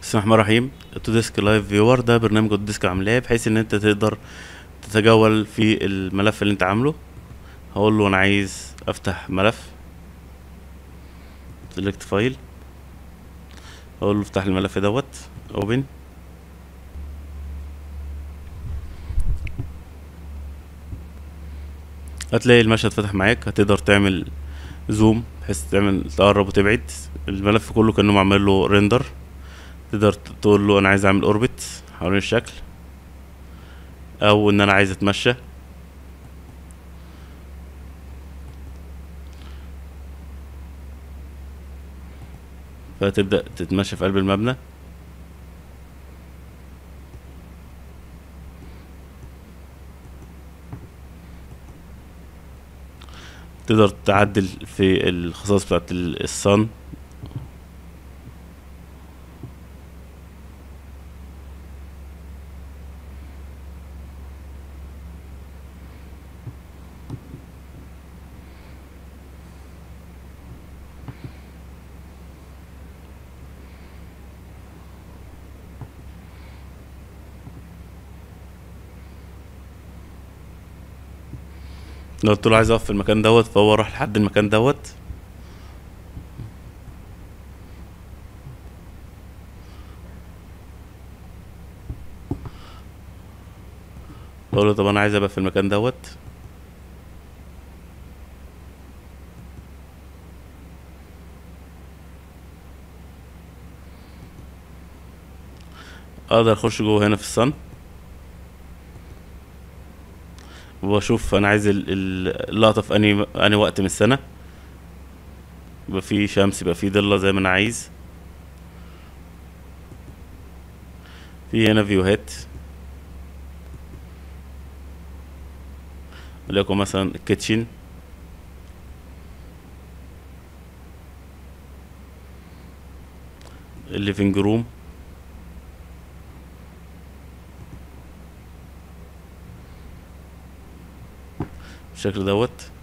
بسم الله الرحمن الرحيم تو ديسك لايف فيور ده برنامج تو ديسك عاملاه بحيث ان انت تقدر تتجول في الملف اللي انت عامله هقول له انا عايز افتح ملف سيلكت فايل اقول له افتح الملف دوت اوبن هتلاقي المشهد فتح معاك هتقدر تعمل زوم بحيث تعمل تقرب وتبعد الملف كله كانه معمل له ريندر تقدر تقول له انا عايز اعمل اوربت حوالين الشكل او ان انا عايز اتمشى فتبدأ تتمشى في قلب المبنى تقدر تعدل في الخصائص بتاعت ال- الصن لو قلت له عايز اقف في المكان دوت فهو راح لحد المكان دوت بقول له طب انا عايز ابقى في المكان دوت اقدر اخش جوه هنا في الصن واشوف انا عايز ال- ال- اللقطه في اني اني وقت من السنه يبقى في شمس يبقى في ضله زي ما انا عايز في هنا فيوهات وليكن مثلا الكيتشن الليفينج روم بالشكل دوت